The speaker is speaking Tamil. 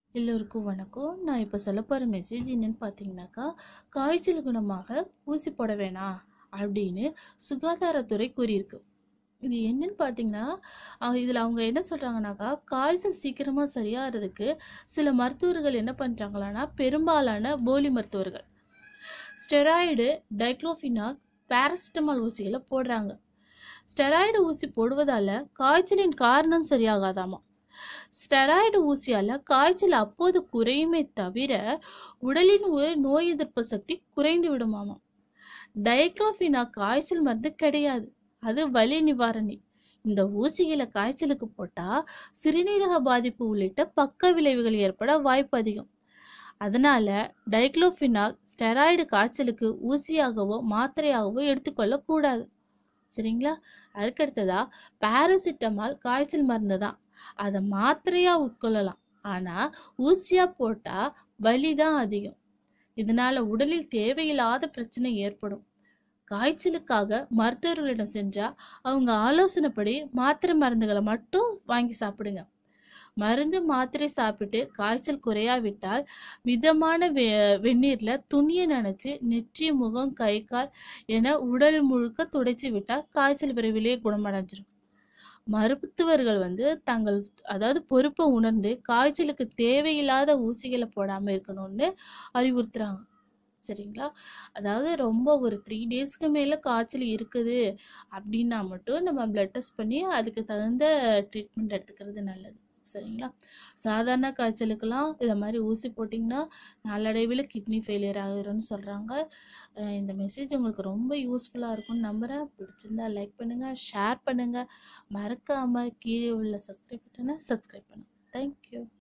எல்லோருக்கும் வணக்கம் நான் இப்போ சொல்ல போகிற மெசேஜ் என்னன்னு பார்த்தீங்கன்னாக்கா காய்ச்சல் குணமாக ஊசி போட வேணாம் அப்படின்னு சுகாதாரத்துறை கூறியிருக்கு இது என்னன்னு பார்த்தீங்கன்னா இதில் அவங்க என்ன சொல்கிறாங்கனாக்கா காய்ச்சல் சீக்கிரமாக சரியாகிறதுக்கு சில மருத்துவர்கள் என்ன பண்ணுறாங்களான்னா பெரும்பாலான போலி மருத்துவர்கள் ஸ்டெராய்டு டைக்ளோஃபினாக் பேராசிட்டமால் ஊசிகளை போடுறாங்க ஸ்டெராய்டு ஊசி போடுவதால் காய்ச்சலின் காரணம் சரியாகாதாமா ஸ்டெராய்டு ஊசியால் காய்ச்சல் அப்போது குறையுமே தவிர உடலின் ஒரு நோய் எதிர்ப்பு சக்தி குறைந்து விடுமாமா டைக்ளோஃபினா காய்ச்சல் மருந்து கிடையாது அது வலி நிவாரணி இந்த ஊசிகளை காய்ச்சலுக்கு போட்டால் சிறுநீரக பாதிப்பு உள்ளிட்ட பக்க விளைவுகள் ஏற்பட வாய்ப்பு அதிகம் அதனால டைக்ளோஃபினாக் ஸ்டெராய்டு காய்ச்சலுக்கு ஊசியாகவோ மாத்திரையாகவோ எடுத்துக்கொள்ளக்கூடாது சரிங்களா அதுக்கடுத்ததா பாராசிட்டமால் காய்ச்சல் மருந்து தான் அதை மாத்திரையா உட்கொள்ளலாம் ஆனா ஊசியா போட்டா வலி தான் அதிகம் இதனால உடலில் தேவையில்லாத பிரச்சனை ஏற்படும் காய்ச்சலுக்காக மருத்துவர்களிடம் சென்றா அவங்க ஆலோசனைப்படி மாத்திரை மருந்துகளை மட்டும் வாங்கி சாப்பிடுங்க மருந்து மாத்திரை சாப்பிட்டு காய்ச்சல் குறையாவிட்டால் மிதமான வெ வெந்நீர்ல துணியை நனைச்சு நெற்றி முகம் கை கால் என உடல் முழுக்க துடைச்சு விட்டா காய்ச்சல் விரைவிலேயே குணமடைஞ்சிரும் மருத்துவர்கள் வந்து தங்கள் அதாவது பொறுப்பை உணர்ந்து காய்ச்சலுக்கு தேவையில்லாத ஊசிகளை போடாம இருக்கணும்னு அறிவுறுத்துறாங்க சரிங்களா அதாவது ரொம்ப ஒரு த்ரீ டேஸ்க்கு மேல காய்ச்சல் இருக்குது அப்படின்னா மட்டும் நம்ம பிளட் டெஸ்ட் பண்ணி அதுக்கு தகுந்த ட்ரீட்மெண்ட் எடுத்துக்கிறது நல்லது சரிங்களா சாதாரண காய்ச்சலுக்கெல்லாம் இதை மாதிரி ஊசி போட்டிங்கன்னா நாளடைவில் கிட்னி ஃபெயிலியர் ஆகிரும்னு சொல்கிறாங்க இந்த மெசேஜ் உங்களுக்கு ரொம்ப யூஸ்ஃபுல்லாக இருக்கும்னு நம்புகிறேன் பிடிச்சிருந்தா லைக் பண்ணுங்கள் ஷேர் பண்ணுங்கள் மறக்காமல் கீழே உள்ள சப்ஸ்கிரைப் பட்டனை சப்ஸ்கிரைப் பண்ணுங்கள் தேங்க்யூ